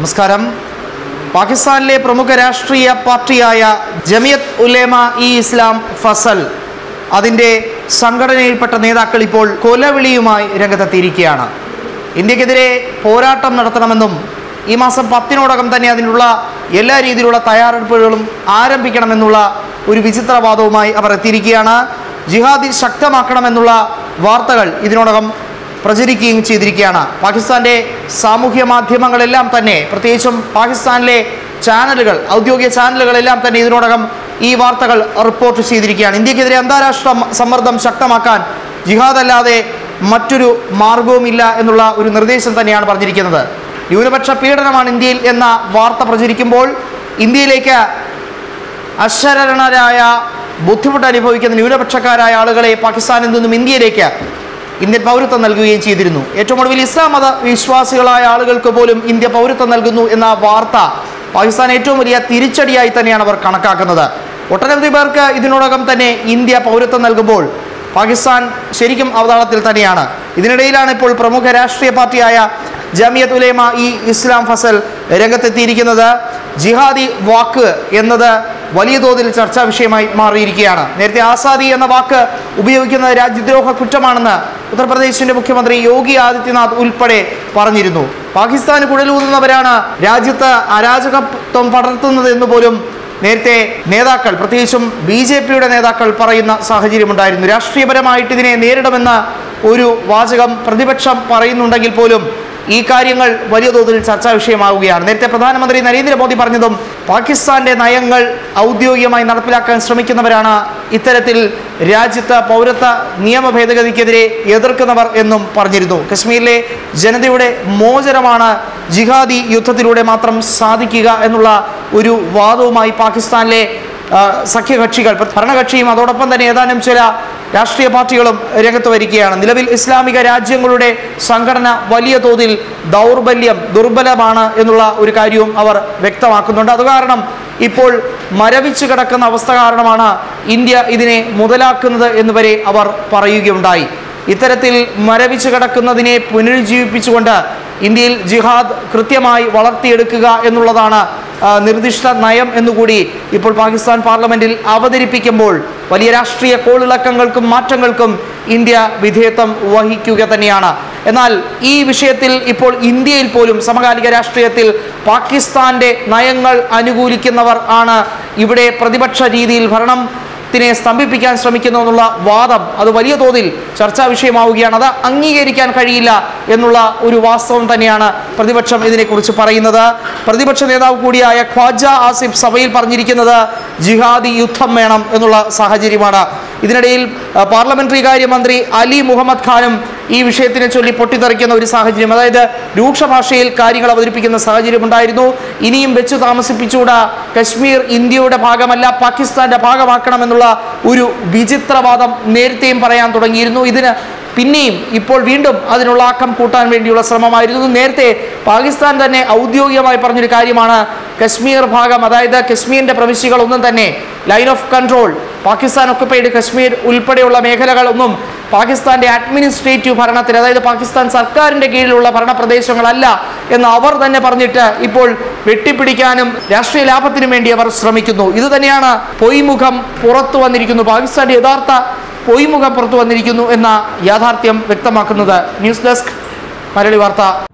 നമസ്കാരം പാകിസ്ഥാനിലെ പ്രമുഖ രാഷ്ട്രീയ പാർട്ടിയായ ജമിയത്ത് ഉലേമ ഇ ഇസ്ലാം ഫസൽ അതിൻ്റെ സംഘടനയിൽപ്പെട്ട നേതാക്കൾ ഇപ്പോൾ കൊലവിളിയുമായി രംഗത്തെത്തിയിരിക്കുകയാണ് ഇന്ത്യക്കെതിരെ പോരാട്ടം നടത്തണമെന്നും ഈ മാസം പത്തിനോടകം തന്നെ അതിനുള്ള എല്ലാ രീതിയിലുള്ള തയ്യാറെടുപ്പുകളും ആരംഭിക്കണമെന്നുള്ള ഒരു വിചിത്രവാദവുമായി അവർ എത്തിയിരിക്കുകയാണ് ജിഹാദി ശക്തമാക്കണമെന്നുള്ള വാർത്തകൾ ഇതിനോടകം പ്രചരിക്കുകയും ചെയ്തിരിക്കുകയാണ് പാകിസ്ഥാൻ്റെ സാമൂഹ്യ മാധ്യമങ്ങളെല്ലാം തന്നെ പ്രത്യേകിച്ചും പാകിസ്ഥാനിലെ ചാനലുകൾ ഔദ്യോഗിക ചാനലുകളെല്ലാം തന്നെ ഇതിനോടകം ഈ വാർത്തകൾ റിപ്പോർട്ട് ചെയ്തിരിക്കുകയാണ് ഇന്ത്യക്കെതിരെ അന്താരാഷ്ട്ര സമ്മർദ്ദം ശക്തമാക്കാൻ ജിഹാദ് അല്ലാതെ മറ്റൊരു മാർഗവുമില്ല എന്നുള്ള ഒരു നിർദ്ദേശം തന്നെയാണ് പറഞ്ഞിരിക്കുന്നത് ന്യൂനപക്ഷ പീഡനമാണ് ഇന്ത്യയിൽ എന്ന വാർത്ത പ്രചരിക്കുമ്പോൾ ഇന്ത്യയിലേക്ക് അശരണരായ ബുദ്ധിമുട്ട് അനുഭവിക്കുന്ന ന്യൂനപക്ഷക്കാരായ ആളുകളെ പാകിസ്ഥാനിൽ നിന്നും ഇന്ത്യയിലേക്ക് ഇന്ത്യൻ പൗരത്വം നൽകുകയും ചെയ്തിരുന്നു ഏറ്റവും ഒടുവിൽ ഇസ്ലാം മത വിശ്വാസികളായ ആളുകൾക്ക് പോലും ഇന്ത്യ പൗരത്വം നൽകുന്നു എന്ന വാർത്ത പാകിസ്ഥാൻ ഏറ്റവും വലിയ തിരിച്ചടിയായി തന്നെയാണ് അവർ കണക്കാക്കുന്നത് ഒട്ടനവധി പേർക്ക് ഇതിനോടകം തന്നെ ഇന്ത്യ പൗരത്വം നൽകുമ്പോൾ പാകിസ്ഥാൻ ശരിക്കും അവതാളത്തിൽ തന്നെയാണ് ഇതിനിടയിലാണ് ഇപ്പോൾ പ്രമുഖ രാഷ്ട്രീയ പാർട്ടിയായ ജമിയത്ത് ഉലേമ ഈ ഇസ്ലാം ഫസൽ രംഗത്തെത്തിയിരിക്കുന്നത് ജിഹാദി വാക്ക് എന്നത് വലിയ തോതിൽ ചർച്ചാ വിഷയമായി മാറിയിരിക്കുകയാണ് നേരത്തെ ആസാദി എന്ന വാക്ക് ഉപയോഗിക്കുന്നത് രാജ്യദ്രോഹ കുറ്റമാണെന്ന് ഉത്തർപ്രദേശിന്റെ മുഖ്യമന്ത്രി യോഗി ആദിത്യനാഥ് ഉൾപ്പെടെ പറഞ്ഞിരുന്നു പാകിസ്ഥാന് കുഴലൂതുന്നവരാണ് രാജ്യത്ത് അരാജകത്വം പടർത്തുന്നത് എന്ന് പോലും നേരത്തെ നേതാക്കൾ പ്രത്യേകിച്ചും ബി ജെ പിയുടെ നേതാക്കൾ പറയുന്ന സാഹചര്യമുണ്ടായിരുന്നു രാഷ്ട്രീയപരമായിട്ട് ഇതിനെ നേരിടുമെന്ന ഒരു വാചകം പ്രതിപക്ഷം പറയുന്നുണ്ടെങ്കിൽ പോലും ഈ കാര്യങ്ങൾ വലിയ തോതിൽ ചർച്ചാ വിഷയമാവുകയാണ് നേരത്തെ പ്രധാനമന്ത്രി നരേന്ദ്രമോദി പറഞ്ഞതും പാകിസ്ഥാന്റെ നയങ്ങൾ ഔദ്യോഗികമായി നടപ്പിലാക്കാൻ ശ്രമിക്കുന്നവരാണ് ഇത്തരത്തിൽ രാജ്യത്ത് പൗരത്വ നിയമ ഭേദഗതിക്കെതിരെ എതിർക്കുന്നവർ എന്നും പറഞ്ഞിരുന്നു കശ്മീരിലെ ജനതയുടെ മോചനമാണ് ജിഹാദി യുദ്ധത്തിലൂടെ മാത്രം സാധിക്കുക എന്നുള്ള ഒരു വാദവുമായി പാകിസ്ഥാനിലെ ആ, സഖ്യകക്ഷികൾ ഭരണകക്ഷിയും അതോടൊപ്പം തന്നെ ഏതാനും ചില രാഷ്ട്രീയ പാർട്ടികളും രംഗത്ത് വരികയാണ് നിലവിൽ ഇസ്ലാമിക രാജ്യങ്ങളുടെ സംഘടന വലിയ തോതിൽ ദൗർബല്യം ദുർബലമാണ് എന്നുള്ള ഒരു കാര്യവും അവർ വ്യക്തമാക്കുന്നുണ്ട് അത് കാരണം ഇപ്പോൾ മരവിച്ചു കിടക്കുന്ന അവസ്ഥ കാരണമാണ് ഇന്ത്യ ഇതിനെ മുതലാക്കുന്നത് എന്ന് വരെ അവർ പറയുകയുണ്ടായി ഇത്തരത്തിൽ മരവിച്ചു കിടക്കുന്നതിനെ പുനരുജ്ജീവിപ്പിച്ചുകൊണ്ട് ഇന്ത്യയിൽ ജിഹാദ് കൃത്യമായി വളർത്തിയെടുക്കുക എന്നുള്ളതാണ് ആ, നിർദ്ദിഷ്ട നയം എന്നുകൂടി ഇപ്പോൾ പാകിസ്ഥാൻ പാർലമെന്റിൽ അവതരിപ്പിക്കുമ്പോൾ വലിയ രാഷ്ട്രീയ കോളിളക്കങ്ങൾക്കും മാറ്റങ്ങൾക്കും ഇന്ത്യ വിധേയത്വം വഹിക്കുക തന്നെയാണ് എന്നാൽ ഈ വിഷയത്തിൽ ഇപ്പോൾ ഇന്ത്യയിൽ പോലും സമകാലിക രാഷ്ട്രീയത്തിൽ പാകിസ്ഥാന്റെ നയങ്ങൾ അനുകൂലിക്കുന്നവർ ആണ് ഇവിടെ പ്രതിപക്ഷ രീതിയിൽ ഭരണം ത്തിനെ സ്തംഭിപ്പിക്കാൻ ശ്രമിക്കുന്നു എന്നുള്ള വാദം അത് വലിയ തോതിൽ ചർച്ചാ വിഷയമാവുകയാണ് അത് അംഗീകരിക്കാൻ കഴിയില്ല എന്നുള്ള ഒരു വാസ്തവം തന്നെയാണ് പ്രതിപക്ഷം ഇതിനെക്കുറിച്ച് പറയുന്നത് പ്രതിപക്ഷ നേതാവ് കൂടിയായ ഖ്വാജ ആസിഫ് സഭയിൽ പറഞ്ഞിരിക്കുന്നത് ജിഹാദി യുദ്ധം വേണം എന്നുള്ള സാഹചര്യമാണ് ഇതിനിടയിൽ ആ, പാർലമെന്ററി കാര്യമന്ത്രി അലി മുഹമ്മദ് ഖാനും ഈ വിഷയത്തിനെ ചൊല്ലി പൊട്ടിത്തെറിക്കുന്ന ഒരു സാഹചര്യം അതായത് രൂക്ഷ ഭാഷയിൽ കാര്യങ്ങൾ അവതരിപ്പിക്കുന്ന സാഹചര്യം ഉണ്ടായിരുന്നു ഇനിയും വെച്ചു താമസിപ്പിച്ചുകൂടാ കശ്മീർ ഇന്ത്യയുടെ ഭാഗമല്ല പാകിസ്ഥാന്റെ ഭാഗമാക്കണമെന്നുള്ള ഒരു വിചിത്രവാദം നേരത്തെയും പറയാൻ തുടങ്ങിയിരുന്നു ഇതിന് പിന്നെയും ഇപ്പോൾ വീണ്ടും അതിനുള്ള ആക്കം കൂട്ടാൻ വേണ്ടിയുള്ള ശ്രമമായിരുന്നു നേരത്തെ പാകിസ്ഥാൻ തന്നെ ഔദ്യോഗികമായി പറഞ്ഞൊരു കാര്യമാണ് കശ്മീർ ഭാഗം അതായത് കശ്മീരിന്റെ പ്രവിശ്യകളൊന്നും തന്നെ line of control Pakistan occupied Kashmir ഉൾപ്പെടെയുള്ള മേഖലകളൊന്നും പാകിസ്ഥാന്റെ അഡ്മിനിസ്ട്രേറ്റീവ് ഭരണത്തിന് അതായത് പാകിസ്ഥാൻ സർക്കാരിന്റെ കീഴിലുള്ള ഭരണപ്രദേശങ്ങളല്ല എന്ന് അവർ തന്നെ പറഞ്ഞിട്ട് ഇപ്പോൾ വെട്ടിപ്പിടിക്കാനും രാഷ്ട്രീയ ലാഭത്തിനും വേണ്ടി അവർ ശ്രമിക്കുന്നു ഇത് തന്നെയാണ് പൊയ്മുഖം പുറത്തു വന്നിരിക്കുന്നു പാകിസ്ഥാന്റെ യഥാർത്ഥ പൊയ്മുഖം പുറത്തു വന്നിരിക്കുന്നു എന്ന യാഥാർത്ഥ്യം വ്യക്തമാക്കുന്നത് ന്യൂസ് ഡെസ്ക് മലയാളി വാർത്ത